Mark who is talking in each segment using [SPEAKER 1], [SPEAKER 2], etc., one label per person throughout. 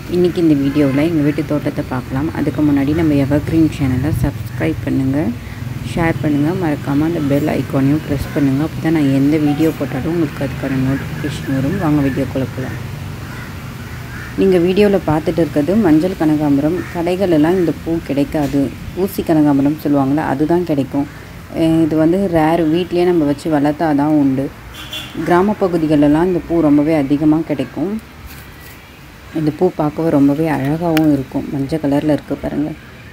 [SPEAKER 1] இன்றைக்கி இந்த வீடியோவில் எங்கள் வீட்டு தோட்டத்தை பார்க்கலாம் அதுக்கு முன்னாடி நம்ம எவர்க்ரீன் சேனலை சப்ஸ்கிரைப் பண்ணுங்கள் ஷேர் பண்ணுங்கள் மறக்காமல் அந்த பெல் ஐக்கானையும் ப்ரெஸ் பண்ணுங்கள் அப்போ தான் நான் எந்த வீடியோ போட்டாலும் உங்களுக்கு அதுக்கான நோட்டிஃபிகேஷன் வரும் வாங்க வீடியோக்குள்ளே போகலாம் நீங்கள் வீடியோவில் பார்த்துட்டு இருக்கிறது மஞ்சள் கனகாம்பரம் கடைகள் எல்லாம் இந்த பூ கிடைக்காது ஊசி கனகாம்பரம் சொல்லுவாங்கள்ல அதுதான் கிடைக்கும் அஹ் இது வந்து ரேர் வீட்லேயே நம்ம வச்சு வளர்த்தா தான் உண்டு கிராமப்பகுதிகளெல்லாம் இந்த பூ ரொம்பவே அதிகமாக கிடைக்கும் இந்த பூ பார்க்கவே ரொம்பவே அழகாகவும் இருக்கும் மஞ்சள் கலரில் இருக்குது பாருங்கள்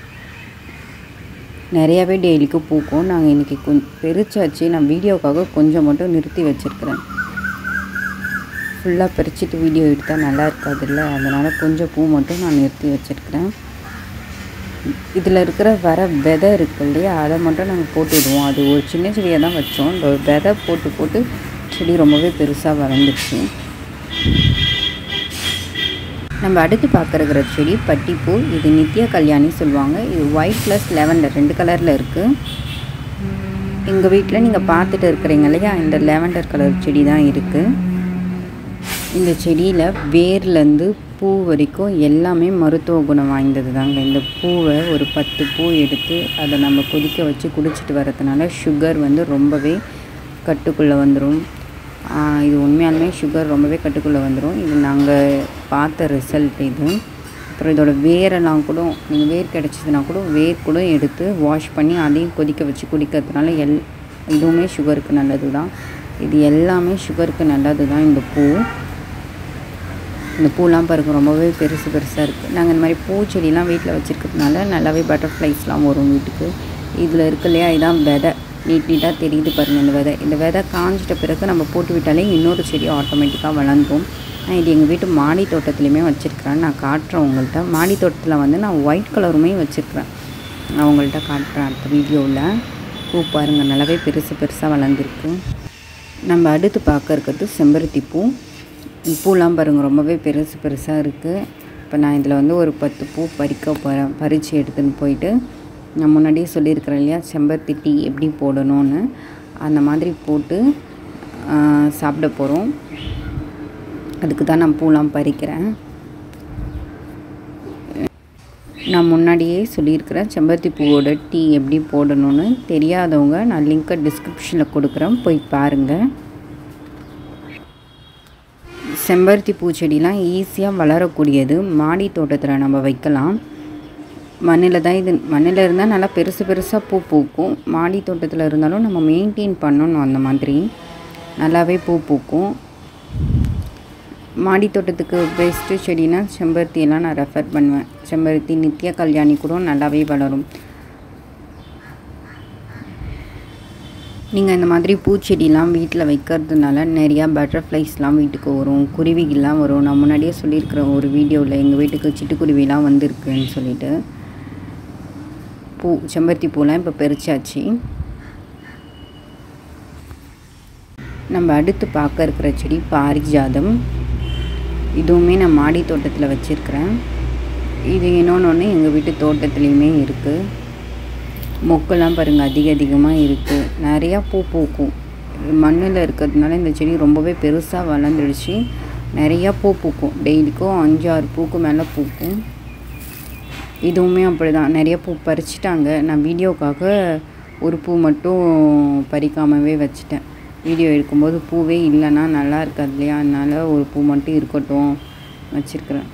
[SPEAKER 1] நிறையாவே டெய்லிக்கும் பூக்கும் நாங்கள் இன்றைக்கி கொஞ்சம் பெருச்சாச்சு நான் வீடியோக்காக கொஞ்சம் மட்டும் நிறுத்தி வச்சுருக்கிறேன் ஃபுல்லாக பறிச்சுட்டு வீடியோ எடுத்தால் நல்லா இருக்காதுல்ல அதனால் கொஞ்சம் பூ மட்டும் நான் நிறுத்தி வச்சுருக்கிறேன் இதில் இருக்கிற வர விதை இருக்கு இல்லையா அதை மட்டும் நாங்கள் போட்டுடுவோம் அது ஒரு சின்ன செடியாக தான் வச்சோம் இந்த ஒரு விதை போட்டு போட்டு செடி ரொம்பவே பெருசாக வளர்ந்துச்சு நம்ம அடுத்து பார்க்குறங்கிற செடி பட்டிப்பூ இது நித்ய கல்யாணி சொல்லுவாங்க இது ஒயிட் ப்ளஸ் லெவண்டர் ரெண்டு கலரில் இருக்குது எங்கள் வீட்டில் நீங்கள் பார்த்துட்டு இருக்கிறீங்க இல்லையா இந்த லெவண்டர் கலர் செடி தான் இருக்குது இந்த செடியில் வேர்லேருந்து பூ வரைக்கும் எல்லாமே மருத்துவ குணம் வாய்ந்தது தாங்க இந்த பூவை ஒரு பத்து பூ எடுத்து அதை நம்ம கொதிக்க வச்சு குடிச்சிட்டு வரதுனால சுகர் வந்து ரொம்பவே கட்டுக்குள்ளே வந்துடும் இது உண்மையாலுமே சுகர் ரொம்பவே கட்டுக்குள்ளே வந்துடும் இது நாங்கள் பார்த்த ரிசல்ட் இது அப்புறம் இதோட வேரெல்லாம் கூட நீங்கள் வேர் கிடச்சிதுன்னா கூட வேர் கூட எடுத்து வாஷ் பண்ணி அதையும் கொதிக்க வச்சு குடிக்கிறதுனால எல் இதுவுமே சுகருக்கு நல்லது தான் இது எல்லாமே சுகருக்கு நல்லது தான் இந்த பூ இந்த பூலாம் பாருங்க ரொம்பவே பெருசு பெருசாக இருக்குது நாங்கள் இந்த மாதிரி பூச்செடிலாம் வீட்டில் வச்சுருக்கிறதுனால நல்லாவே பட்டர்ஃப்ளைஸ்லாம் வரும் வீட்டுக்கு இதில் இருக்கு இல்லையா இதான் விதை நீட் நீட்டாக தெரியுது பாருங்கள் இந்த விதை இந்த விதை காஞ்சிட்ட பிறகு நம்ம போட்டு விட்டாலே இன்னொரு செடி ஆட்டோமேட்டிக்காக வளர்ந்துடும் நான் இது எங்கள் வீட்டு மாடி தோட்டத்துலேயுமே வச்சுருக்கிறேன் நான் காட்டுறேன் உங்கள்கிட்ட மாடி தோட்டத்தில் வந்து நான் ஒயிட் கலருமே வச்சுருக்கிறேன் நான் உங்கள்கிட்ட காட்டுறேன் அடுத்த வீடியோவில் பூ பாருங்கள் நல்லாவே பெருசு பெருசாக வளர்ந்துருக்கு நம்ம அடுத்து பார்க்க இருக்கிறது செம்பருத்தி பூ பூலாம் பாருங்கள் ரொம்பவே பெருசு பெருசாக இருக்குது இப்போ நான் இதில் வந்து ஒரு பத்து பூ பறிக்க போகிறேன் பறித்து எடுத்துன்னு போயிட்டு நான் முன்னாடியே சொல்லியிருக்கிறேன் இல்லையா செம்பருத்தி டீ எப்படி போடணும்னு அந்த மாதிரி போட்டு சாப்பிட போகிறோம் அதுக்கு தான் நான் பூலாம் பறிக்கிறேன் நான் முன்னாடியே சொல்லியிருக்கிறேன் செம்பருத்தி பூவோட டீ எப்படி போடணும்னு தெரியாதவங்க நான் லிங்க்கை டிஸ்கிரிப்ஷனில் கொடுக்குறேன் போய் பாருங்கள் செம்பருத்தி பூச்செடிலாம் ஈஸியாக வளரக்கூடியது மாடி தோட்டத்தில் நம்ம வைக்கலாம் மண்ணில் தான் இது மண்ணில் இருந்தால் நல்லா பெருசு பெருசாக பூ பூக்கும் மாடி தோட்டத்தில் இருந்தாலும் நம்ம மெயின்டைன் பண்ணணும் அந்த மாதிரி நல்லாவே பூ பூக்கும் மாடி தோட்டத்துக்கு பெஸ்ட்டு செடினா செம்பருத்தியெல்லாம் நான் ரெஃபர் பண்ணுவேன் செம்பருத்தி நித்ய கல்யாணி கூட நல்லாவே வளரும் நீங்கள் இந்த மாதிரி பூச்செடிலாம் வீட்டில் வைக்கிறதுனால நிறையா பட்டர்ஃப்ளைஸ்லாம் வீட்டுக்கு வரும் குருவிகள்லாம் வரும் நான் முன்னாடியே சொல்லியிருக்கிறேன் ஒரு வீடியோவில் எங்கள் வீட்டுக்கு சிட்டுக்குருவிலாம் வந்திருக்குன்னு சொல்லிட்டு பூ செம்பருத்தி பூலாம் இப்போ பறிச்சாச்சு நம்ம அடுத்து பார்க்க இருக்கிற செடி பாரிஜாதம் இதுவுமே நான் மாடி தோட்டத்தில் வச்சுருக்கிறேன் இது இன்னொன்று ஒன்று எங்கள் வீட்டு தோட்டத்துலேயுமே இருக்குது மொக்கெல்லாம் பாருங்கள் அதிக அதிகமாக இருக்குது நிறையா பூ பூக்கும் மண்ணில் இருக்கிறதுனால இந்த செடி ரொம்பவே பெருசாக வளர்ந்துடுச்சு நிறையா பூ பூக்கும் டெய்லிக்கும் அஞ்சு ஆறு பூக்கு மேலே பூக்கும் இதுவுமே அப்படி தான் நிறைய பூ பறிச்சிட்டாங்க நான் வீடியோக்காக ஒரு பூ மட்டும் பறிக்காமவே வச்சுட்டேன் வீடியோ எடுக்கும்போது பூவே இல்லைன்னா நல்லா இருக்காது இல்லையா அதனால் ஒரு பூ மட்டும் இருக்கட்டும் வச்சுருக்குறேன்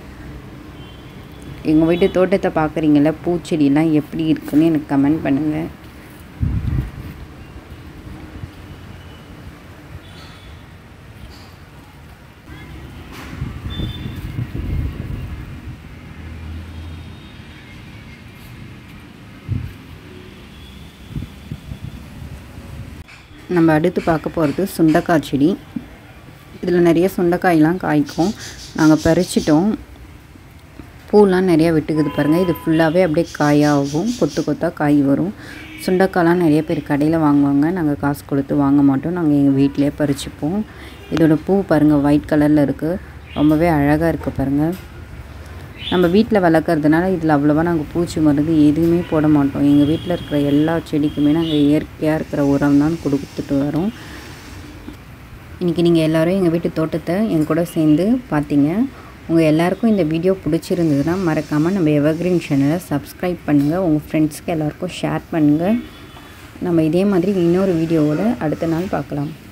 [SPEAKER 1] எங்கள் வீட்டு தோட்டத்தை பார்க்குறீங்கள பூச்செடியெல்லாம் எப்படி இருக்குன்னு எனக்கு கமெண்ட் பண்ணுங்கள் நம்ம அடுத்து பார்க்க போகிறது சுண்டைக்காய் செடி இதில் நிறைய சுண்டைக்காயெலாம் காய்க்கும் நாங்கள் பறிச்சிட்டோம் பூலாம் நிறையா விட்டுக்குது பாருங்கள் இது ஃபுல்லாகவே அப்படியே காயாகும் கொத்து கொத்தாக காய் வரும் சுண்டைக்காய்லாம் நிறைய பேர் கடையில் வாங்குவாங்க நாங்கள் காசு கொடுத்து வாங்க மாட்டோம் நாங்கள் எங்கள் வீட்டிலே பறிச்சுப்போம் இதோட பூ பாருங்கள் ஒயிட் கலரில் இருக்குது ரொம்பவே அழகாக இருக்குது பாருங்கள் நம்ம வீட்டில் வளர்க்குறதுனால இதில் அவ்வளோவா நாங்கள் பூச்சி மருந்து எதுவுமே போட மாட்டோம் எங்கள் வீட்டில் இருக்கிற எல்லா செடிக்குமே நாங்கள் இயற்கையாக இருக்கிற உரம் தான் கொடுத்துட்டு வரோம் இன்றைக்கி நீங்கள் எல்லோரும் எங்கள் வீட்டு தோட்டத்தை என் கூட சேர்ந்து பார்த்தீங்க உங்கள் எல்லாருக்கும் இந்த வீடியோ பிடிச்சிருந்ததுன்னா மறக்காமல் நம்ம எவர்கிரீன் சேனலை சப்ஸ்கிரைப் பண்ணுங்கள் உங்கள் ஃப்ரெண்ட்ஸ்க்கு எல்லாருக்கும் ஷேர் பண்ணுங்கள் நம்ம இதே மாதிரி இன்னொரு வீடியோவோட அடுத்த நாள் பார்க்கலாம்